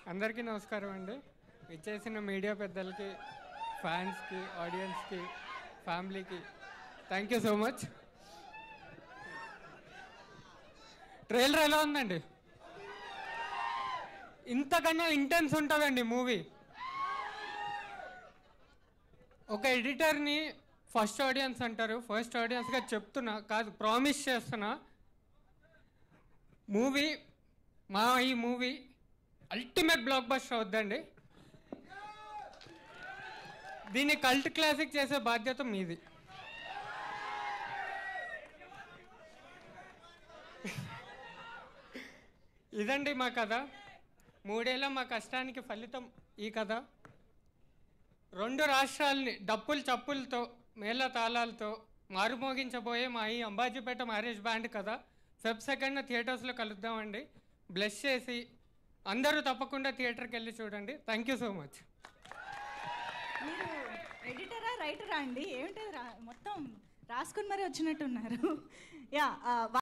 అందరికీ నమస్కారం అండి ఇచ్చేసిన మీడియా పెద్దలకి ఫ్యాన్స్కి ఆడియన్స్కి ఫ్యామిలీకి thank you so much trailer ఎలా ఉందండి ఇంతకన్నా ఇంటెన్స్ ఉంటుందండి మూవీ ఒక ఎడిటర్ని ఫస్ట్ ఆడియన్స్ అంటారు ఫస్ట్ ఆడియన్స్గా చెప్తున్నా కాదు ప్రామిస్ చేస్తున్నా మూవీ మా ఈ మూవీ అల్టిమేట్ బ్లాక్ బస్టర్ అవుద్దండి దీన్ని కల్ట్ క్లాసిక్ చేసే బాధ్యత మీది ఇదండి మా కథ మూడేళ్ళ మా కష్టానికి ఫలితం ఈ కథ రెండు రాష్ట్రాలని డప్పులు చప్పులతో మేళ తాళాలతో మారుమోగించబోయే మా ఈ అంబాజీపేట మ్యారేజ్ బ్యాండ్ కదా ఫెబ్ సెకండ్ థియేటర్స్లో కలుద్దామండి బ్లెస్ చేసి అందరూ తప్పకుండా థియేటర్కి వెళ్ళి చూడండి థ్యాంక్ యూ సో మచ్ మీరు ఎడిటరా రైటరా అండి ఏమిటి రా మొత్తం రాసుకుని మరీ వచ్చినట్టున్నారు యా